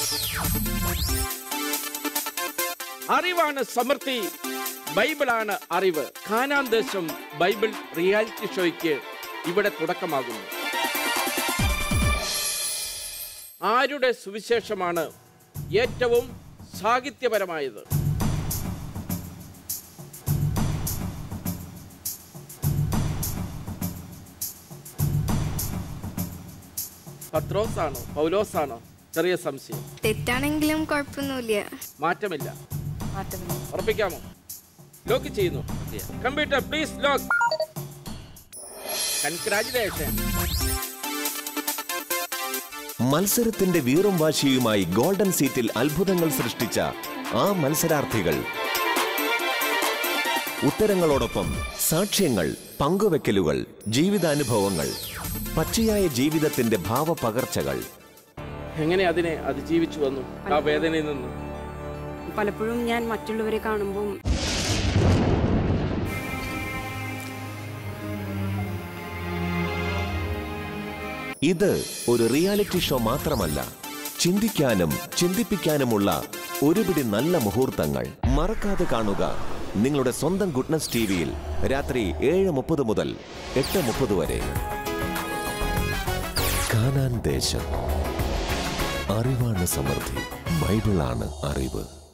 അറിവാണ് സമൃദ്ധി ബൈബിളാണ് അറിവ് ഖാനാൻ ദേശം ബൈബിൾ റിയാലിറ്റി ഷോയ്ക്ക് ഇവിടെ തുടക്കമാകുന്നു ആരുടെ സുവിശേഷമാണ് ഏറ്റവും സാഹിത്യപരമായത് പത്രോസാണോ പൗലോസാണോ ചെറിയ സംശയം തെറ്റാണെങ്കിലും കുഴപ്പമൊന്നുമില്ല മാറ്റമില്ല ഉറപ്പിക്കാമോ ലോക്ക് ചെയ്യുന്നു കമ്പ്യൂട്ടർ പ്ലീസ് ലോക്ക് കൺഗ്രാചുലേഷൻ മത്സരത്തിന്റെ വീറും വാശിയുമായി ഗോൾഡൻ സീറ്റിൽ അത്ഭുതങ്ങൾ സൃഷ്ടിച്ച ആ മത്സരാർത്ഥികൾ ഉത്തരങ്ങളോടൊപ്പം സാക്ഷ്യങ്ങൾ പങ്കുവെക്കലുകൾ ജീവിതാനുഭവങ്ങൾ പച്ചയായ ജീവിതത്തിന്റെ ഭാവപകർച്ചകൾ എങ്ങനെ അതിനെ അതിജീവിച്ചു വന്നു ആ വേദനയിൽ നിന്ന് പലപ്പോഴും ഞാൻ മറ്റുള്ളവരെ കാണുമ്പോൾ ഇത് ഒരു റിയാലിറ്റി ഷോ മാത്രമല്ല ചിന്തിക്കാനും ചിന്തിപ്പിക്കാനുമുള്ള ഒരുപിടി നല്ല മുഹൂർത്തങ്ങൾ മറക്കാതെ കാണുക നിങ്ങളുടെ സ്വന്തം ഗുഡ്നസ് ടിവിയിൽ രാത്രി ഏഴ് മുപ്പത് മുതൽ എട്ട് മുപ്പത് വരെ കാനാൻ ദേശം അറിവാണ് സമൃദ്ധി ബൈബിളാണ് അറിവ്